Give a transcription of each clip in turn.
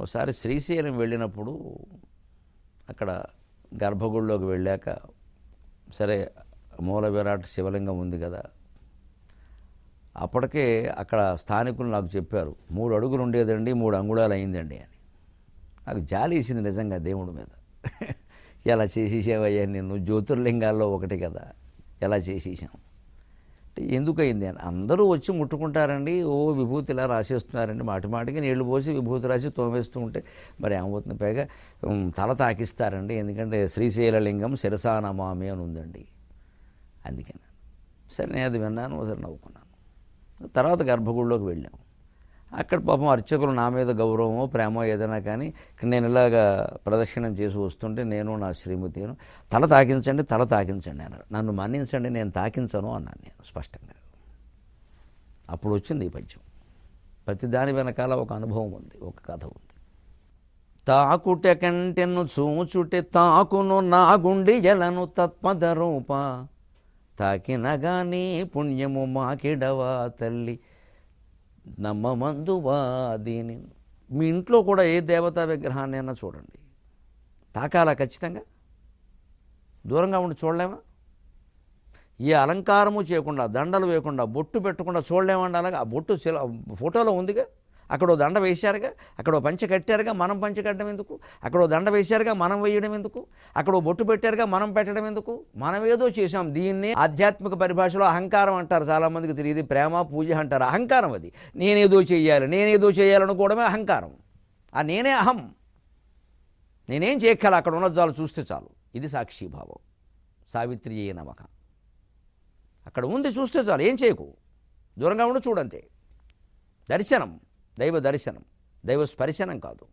ఒకసారి శ్రీశైలం వెళ్ళినప్పుడు అక్కడ గర్భగుడిలోకి వెళ్ళాక సరే మూల విరాట్ శివలింగం ఉంది కదా అప్పటికే అక్కడ స్థానికులు నాకు చెప్పారు మూడు అడుగులు ఉండేదండి మూడు అంగుళాలు అయిందండి అని నాకు జాలి వేసింది నిజంగా దేవుడి మీద ఎలా చేసేసావయ్యా నిన్ను జ్యోతిర్లింగాల్లో ఒకటి కదా ఎలా చేసేసాం అంటే ఎందుకు అయింది అని అందరూ వచ్చి ముట్టుకుంటారండి ఓ విభూతి ఇలా రాసేస్తున్నారండి మాటి మాటికి నీళ్లు పోసి విభూతి రాసి తోమేస్తూ ఉంటే మరి ఏమవుతుంది పైగా ఉమ్, తల తాకిస్తారండి ఎందుకంటే శ్రీశైలలింగం శిరసానమామి అని ఉందండి అందుకని సరే నేను అది విన్నాను ఒకసారి నవ్వుకున్నాను తర్వాత గర్భగుడిలోకి వెళ్ళాం అక్కడ పాపం అర్చకులు నా మీద గౌరవమో ప్రేమో ఏదైనా కానీ ఇక్కడ నేను ఇలాగా ప్రదక్షిణం చేసి వస్తుంటే నేను నా శ్రీమతిను తల తాకించండి తల తాకించండి అన్నారు నన్ను మన్నించండి నేను తాకించను అన్నాను నేను స్పష్టంగా అప్పుడు వచ్చింది ఈ పద్యం ప్రతి దాని వెనకాల ఒక అనుభవం ఉంది ఒక కథ ఉంది తాకుట కంటెను చూచుటే తాకును నా గుండి ఎలను తత్పద రూప తాకినగాని పుణ్యము మాకిడవా తల్లి నమ్మమందువా దీని మీ ఇంట్లో కూడా ఏ దేవతా విగ్రహాన్ని అయినా చూడండి తాకాలా ఖచ్చితంగా దూరంగా ఉండి చూడలేమా ఏ అలంకారము చేయకుండా దండలు వేయకుండా బొట్టు పెట్టకుండా చూడలేమండి అలాగా ఆ బొట్టు శిల- ఫోటోలో ఉందిగా అక్కడ ఓ దండ వేశారుగా అక్కడ ఓ పంచె కట్టారుగా మనం పంచె కట్టడం ఎందుకు అక్కడ ఓ దండ వేశారుగా మనం వేయడం ఎందుకు అక్కడ ఓ బొట్టు పెట్టారుగా మనం పెట్టడం ఎందుకు మనం ఏదో చేశాం దీన్ని ఆధ్యాత్మిక పరిభాషలో అహంకారం అంటారు చాలామందికి తెలియదు ప్రేమ పూజ అంటారు అహంకారం అది నేనేదో చేయాలి నేనేదో చేయాలనుకోవడమే అహంకారం ఆ నేనే అహం నేనేం చేయక్కల అక్కడ ఉన్న చాలు చూస్తే చాలు ఇది సాక్షిభావం సావిత్రి ఏ నమ్మకం అక్కడ ఉంది చూస్తే చాలు ఏం చేయకు దూరంగా ఉండి చూడంతే దర్శనం దైవ దర్శనం దైవ స్పర్శనం కాదు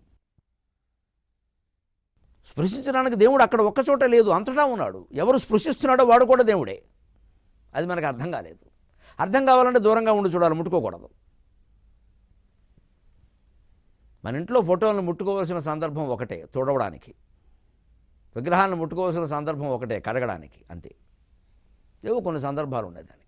స్పృశించడానికి దేవుడు అక్కడ ఒక్క చోట లేదు అంతటా ఉన్నాడు ఎవరు స్పృశిస్తున్నాడో వాడు కూడా దేవుడే అది మనకు అర్థం కాలేదు అర్థం కావాలంటే దూరంగా ఉండి చూడాలి ముట్టుకోకూడదు మన ఇంట్లో ఫోటోలను ముట్టుకోవాల్సిన సందర్భం ఒకటే తుడవడానికి విగ్రహాలను ముట్టుకోవాల్సిన సందర్భం ఒకటే కడగడానికి అంతే ఏవో కొన్ని సందర్భాలు ఉన్నాయి దానికి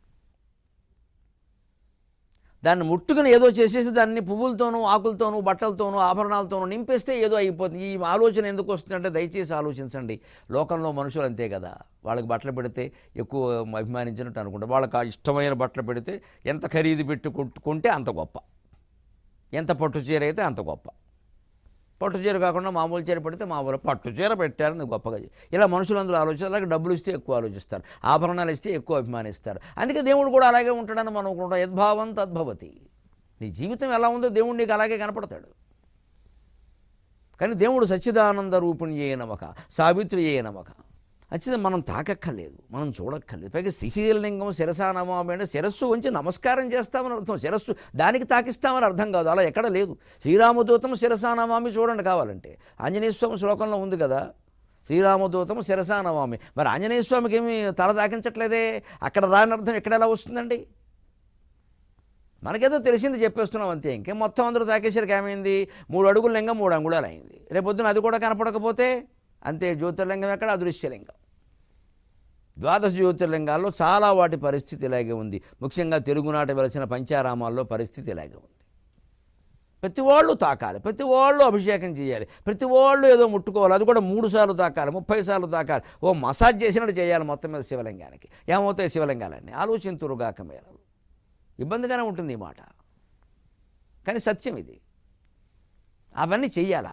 దాన్ని ముట్టుకుని ఏదో చేసేసి దాన్ని పువ్వులతోనూ ఆకులతోనూ బట్టలతోనూ ఆభరణాలతోనూ నింపేస్తే ఏదో అయిపోతుంది ఈ ఆలోచన ఎందుకు వస్తుందంటే దయచేసి ఆలోచించండి లోకంలో మనుషులు అంతే కదా వాళ్ళకి బట్టలు పెడితే ఎక్కువ అభిమానించినట్టు అనుకుంటారు వాళ్ళకి ఆ ఇష్టమైన బట్టలు పెడితే ఎంత ఖరీదు పెట్టి కొట్టు- కొంటే అంత గొప్ప ఎంత పట్టు చీర అయితే అంత గొప్ప పట్టు చీర కాకుండా మామూలు చీర పెడితే మామూలు పట్టు చీర పెట్టారని గొప్పగా చే- ఇలా మనుషులందరూ ఆలోచిస్తారు అలాగే డబ్బులు ఇస్తే ఎక్కువ ఆలోచిస్తారు ఆభరణాలు ఇస్తే ఎక్కువ అభిమానిస్తారు అందుకే దేవుడు కూడా అలాగే ఉంటాడని మనం అనుకుంటాం యద్భావం తద్భవతి నీ జీవితం ఎలా ఉందో దేవుడు నీకు అలాగే కనపడతాడు కానీ దేవుడు సచ్చిదానంద రూపిణి ఏ నమక సావిత్రి ఏ నమక వచ్చింది మనం తాకక్కర్లేదు మనం చూడక్కర్లేదు పైగా శ్రీశైలలింగం శిరసానమామి అంటే శిరస్సు వంచి నమస్కారం చేస్తామని అర్థం శిరస్సు దానికి తాకిస్తామని అర్థం కాదు అలా ఎక్కడ లేదు శ్రీరామదూతం శిరసానమామి చూడండి కావాలంటే ఆంజనేయ స్వామి శ్లోకంలో ఉంది కదా శ్రీరామదూతం శిరసానమామి మరి ఆంజనేయ స్వామికి ఏమి తల తాకించట్లేదే అక్కడ రాని అర్థం ఎక్కడ ఎలా వస్తుందండి మనకేదో తెలిసింది చెప్పేస్తున్నాం అంతే ఇంకేం మొత్తం అందరూ తాకేసరికి ఏమైంది మూడు అడుగుల లింగం మూడు అంగుళాలు అయింది రేపొద్దున అది కూడా కనపడకపోతే అంతే జ్యోతిర్లింగం ఎక్కడ అదృశ్యలింగం ద్వాదశ జ్యోతిర్లింగాల్లో చాలా వాటి పరిస్థితి ఇలాగే ఉంది ముఖ్యంగా తెలుగునాట వెలసిన పంచారామాల్లో పరిస్థితి ఇలాగే ఉంది ప్రతి వాళ్ళు తాకాలి ప్రతి వాళ్ళు అభిషేకం చేయాలి ప్రతి వాళ్ళు ఏదో ముట్టుకోవాలి అది కూడా మూడు సార్లు తాకాలి ముప్పై సార్లు తాకాలి ఓ మసాజ్ చేసినట్టు చేయాలి మొత్తం మీద శివలింగానికి ఏమవుతాయి శివలింగాలన్నీ ఆలోచింతురుగాక మేలు ఇబ్బందిగానే ఉంటుంది ఈ మాట కానీ సత్యం ఇది అవన్నీ చెయ్యాలా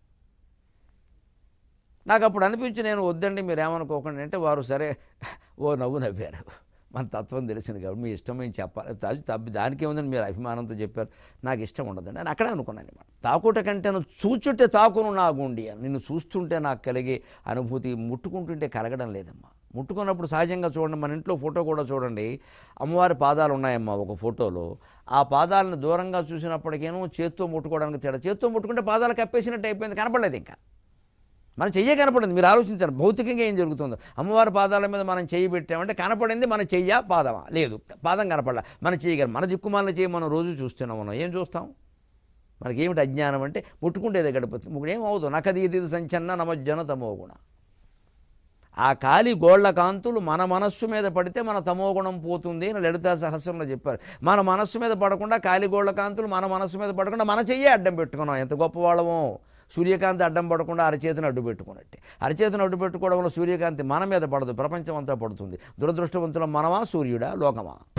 నాకు అప్పుడు అనిపించి నేను వద్దండి మీరు ఏమనుకోకండి అంటే వారు సరే ఓ నవ్వు నవ్వారు మన తత్వం తెలిసింది కాబట్టి మీ ఇష్టం ఏం చెప్పాలి అది తప్పి దానికి ఏముందని మీరు అభిమానంతో చెప్పారు నాకు ఇష్టం ఉండదండి అని అక్కడే అనుకున్నాను అనమాట తాకుట కంటే నువ్వు చూచుంటే తాకును నా గుండి అని నిన్ను చూస్తుంటే నాకు కలిగే అనుభూతి ముట్టుకుంటుంటే కలగడం లేదమ్మా ముట్టుకున్నప్పుడు సహజంగా చూడండి మన ఇంట్లో ఫోటో కూడా చూడండి అమ్మవారి పాదాలు ఉన్నాయమ్మా ఒక ఫోటోలో ఆ పాదాలను దూరంగా చూసినప్పటికేమో చేత్తో ముట్టుకోవడానికి తేడా చేత్తో ముట్టుకుంటే పాదాలు కప్పేసినట్టు అయిపోయింది కనపడలేదు ఇంకా మన చెయ్యే కనపడింది మీరు ఆలోచించండి భౌతికంగా ఏం జరుగుతుందో అమ్మవారి పాదాల మీద మనం చెయ్యి పెట్టామంటే కనపడింది మన చెయ్య పాదమా లేదు పాదం కనపడాల మన చెయ్యగలం మన దిక్కుమాలిన చెయ్యి మనం రోజు చూస్తున్నాం మనం ఏం చూస్తాం మనకి ఏమిటి అజ్ఞానం అంటే ముట్టుకుంటేదే గడిపోతుంది ఇప్పుడు ఏమవుతుంది నకది ఇది సంచన్న నమజ్జన తమో గుణ ఆ కాలి గోళ్ల కాంతులు మన మనస్సు మీద పడితే మన తమోగుణం పోతుంది అని లలితా సహస్రంలో చెప్పారు మన మనస్సు మీద పడకుండా కాలి గోళ్ల కాంతులు మన మనస్సు మీద పడకుండా మన చెయ్యే అడ్డం పెట్టుకున్నాం ఎంత గొప్పవాళ్ళమో సూర్యకాంతి అడ్డం పడకుండా అరచేతిని అడ్డు పెట్టుకున్నట్టే అరచేతిని అడ్డు పెట్టుకోవడం వల్ల సూర్యకాంతి మన మీద పడదు ప్రపంచం అంతా పడుతుంది దురదృష్టవంతులం మనమా సూర్యుడా లోకమా